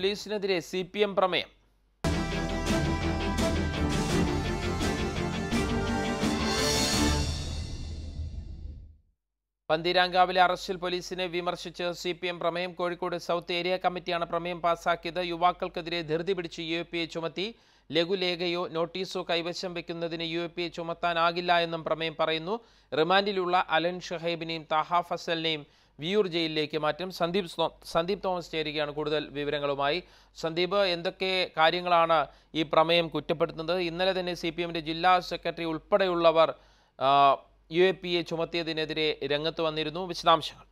പോലീസിനെതിരെ C P M പ്രമേയം പന്തീരാങ്കാവിലെ അറസ്റ്റിൽ പോലീസിനെ വിമർശിച്ച് സി പി എം പ്രമേയം കോഴിക്കോട് സൗത്ത് ഏരിയ കമ്മിറ്റിയാണ് പ്രമേയം പാസാക്കിയത് യുവാക്കൾക്കെതിരെ ധൃതി പിടിച്ച് യു എ പി എ ചുമത്തി ലഘുലേഖയോ നോട്ടീസോ കൈവശം വെക്കുന്നതിന് യു എ പി എ ചുമത്താനാകില്ല എന്നും പ്രമേയം പറയുന്നു റിമാൻഡിലുള്ള അലൻ ഷഹേബിനെയും താഹ ഫസലിനെയും വിയൂർ ജയിലിലേക്ക് മാറ്റും സന്ദീപ് സ്തോ- സന്ദീപ് തോമസ് ചേരുകയാണ് കൂടുതൽ വിവരങ്ങളുമായി സന്ദീപ് എന്തൊക്കെ കാര്യങ്ങളാണ് ഈ പ്രമേയം കുറ്റപ്പെടുത്തുന്നത് ഇന്നലെ തന്നെ സി പി എമ്മിൻ്റെ ജില്ലാ സെക്രട്ടറി ഉൾപ്പെടെയുള്ളവർ ആ, യു എ പി എ ചുമത്തിയതിനെതിരെ രംഗത്ത് വന്നിരുന്നു വിശദാംശങ്ങൾ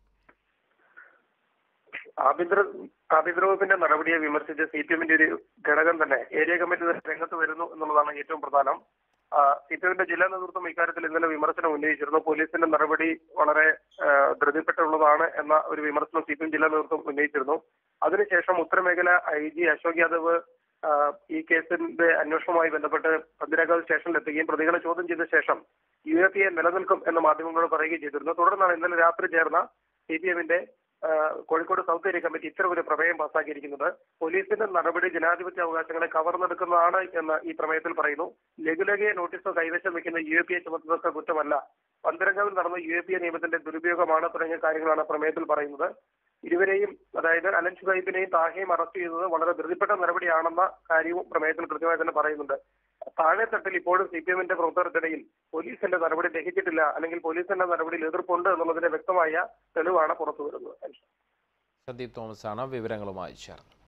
ആഭ്യന്തര ആഭ്യന്തര വകുപ്പിന്റെ നടപടിയെ വിമർശിച്ച് സി പി എമ്മിന്റെ ഒരു ഘടകം തന്നെ ഏരിയ കമ്മിറ്റി തന്നെ രംഗത്ത് വരുന്നു എന്നുള്ളതാണ് ഏറ്റവും പ്രധാനം സി പി എമ്മിന്റെ ജില്ലാ നേതൃത്വം ഇക്കാര്യത്തിൽ ഇന്നലെ വിമർശനം ഉന്നയിച്ചിരുന്നു പോലീസിന്റെ നടപടി വളരെ ആ, ധൃതിപ്പെട്ടുള്ളതാണ് എന്ന ഒരു വിമർശനം സി പി എം ജില്ലാ നേതൃത്വം ഉന്നയിച്ചിരുന്നു അതിനുശേഷം ഉത്തരമേഖല ഐ ജി അശോക് യാദവ് ആ, ഈ കേസിന്റെ അന്വേഷണവുമായി ബന്ധപ്പെട്ട് പന്തിരാകാവ് സ്റ്റേഷനിലെത്തുകയും പ്രതികളെ ചോദ്യം ചെയ്ത ശേഷം യു എ പി എ നിലനിൽക്കും എന്ന് മാധ്യമങ്ങളോട് പറയുകയും ചെയ്തിരുന്നു തുടർന്നാണ് ഇന്നലെ രാത്രി ചേർന്ന സി പി എമ്മിന്റെ കോഴിക്കോട് സൗത്ത് ഏരിയ കമ്മിറ്റി ഇത്തരം ഒരു പ്രമേയം പാസാക്കിയിരിക്കുന്നത് പോലീസിന്റെ നടപടി ജനാധിപത്യ അവകാശങ്ങളെ കവർന്നെടുക്കുന്നതാണ് എന്ന് ഈ പ്രമേയത്തിൽ പറയുന്നു ലഘുലേഖയെ നോട്ടീസോ കൈവശം വെക്കുന്ന യു എ പി എ ചുമത്തുന്നതൊക്കെ കുറ്റമല്ല പന്തരംഗാവിൽ നടന്ന യു എ പി എ നിയമത്തിന്റെ ദുരുപയോഗമാണ് തുടങ്ങിയ കാര്യങ്ങളാണ് പ്രമേയത്തിൽ പറയുന്നത് ഇരുവരെയും അതായത് അലൻ ഷുഹൈബിനെയും താഹയും അറസ്റ്റ് ചെയ്തത് വളരെ ധൃതിപ്പെട്ട നടപടിയാണെന്ന കാര്യവും പ്രമേയത്തിൽ കൃത്യമായി തന്നെ പറയുന്നുണ്ട് താഴെത്തട്ടിൽ ഇപ്പോഴും സി പി എമ്മിന്റെ പ്രവർത്തകർക്കിടയിൽ പോലീസിന്റെ നടപടി ദഹിച്ചിട്ടില്ല അല്ലെങ്കിൽ പോലീസിന്റെ നടപടിയിൽ എതിർപ്പുണ്ട് എന്നുള്ളതിന്റെ വ്യക്തമായ തെളിവാണ് പുറത്തു വരുന്നത് സന്ദീപ് തോമസ് ആണ് വിവരങ്ങളുമായി ചേർന്നത്